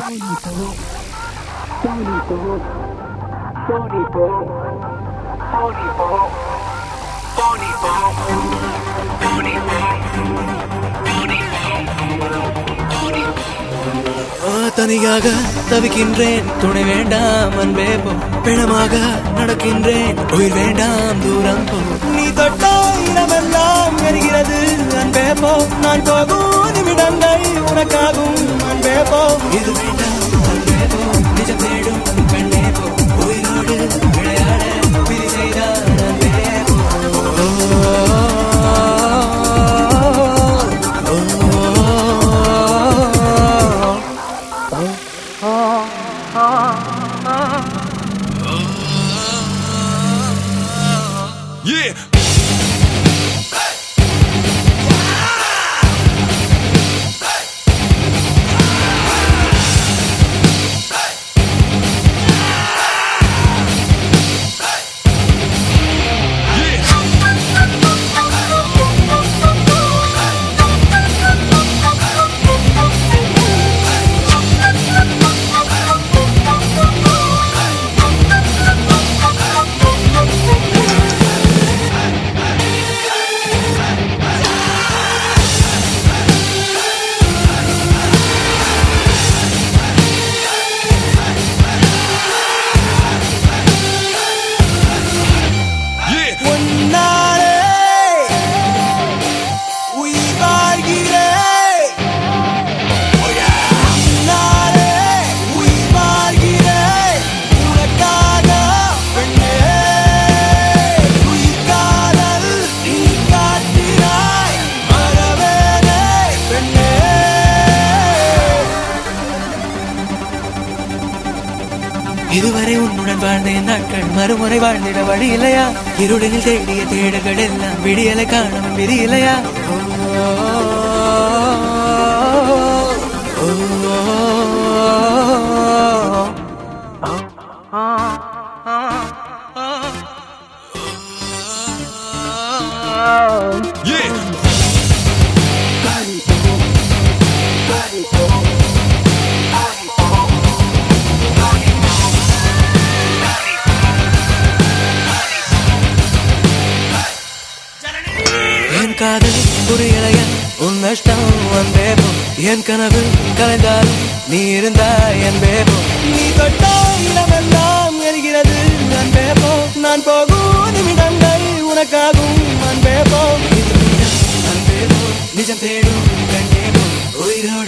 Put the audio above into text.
ஆ, தனியாக தவிக்கின்றேன் துணை வேண்டாம் அன்பே போ பிணமாக நடக்கின்றேன் உயிர் வேண்டாம் தூரம் போ நீ தொட்டா இடமெல்லாம் எரிகிறது அன்பே போ நான் போகும் நிமிடங்கள் உனக்காகும் அன்பே போ இது வேண்டாம் அன்பே போ நிஜம் தேடும் பெண்ணே போ உயிரோடு விளையாட விதி செய்தார் அன்பே போ ஓ, ஓ, ஓ. Yeah. Yeah. உன்னாலே உயிர் வாழ்கிறேன். உன்னாலே உயிர் வாழ்கிறேன். உனக்காக பெண்ணே. உயிர் காதல் நீ காட்டினாய். மறவேனே பெண்ணே. இதுவரை உன்னுடன் வாழ்ந்த என் நாட்கள் மறுமுறை வாழ்ந்திட வழி இல்லையா இருடனில் தேடிய தேடல்கள் எல்லாம் விடியலை காணவும் விதி இல்லையா ஓ, ஓ, Yeah. என் காதல் புரியலையா உன் நஷ்டம் அன்பே போ என் கனவு கலைந்தாலும் நீ இருந்தாய் அன்பே போ நீ தொட்டா இடமெல்லாம் எரிகிறது அன்பே போ நான் போகும் நிமிடங்கள் உனக்காகும் அன்பே போ இது நிஜம், அன்பே போ நிஜம் தேடும் கண்ணே போ உயிரோடு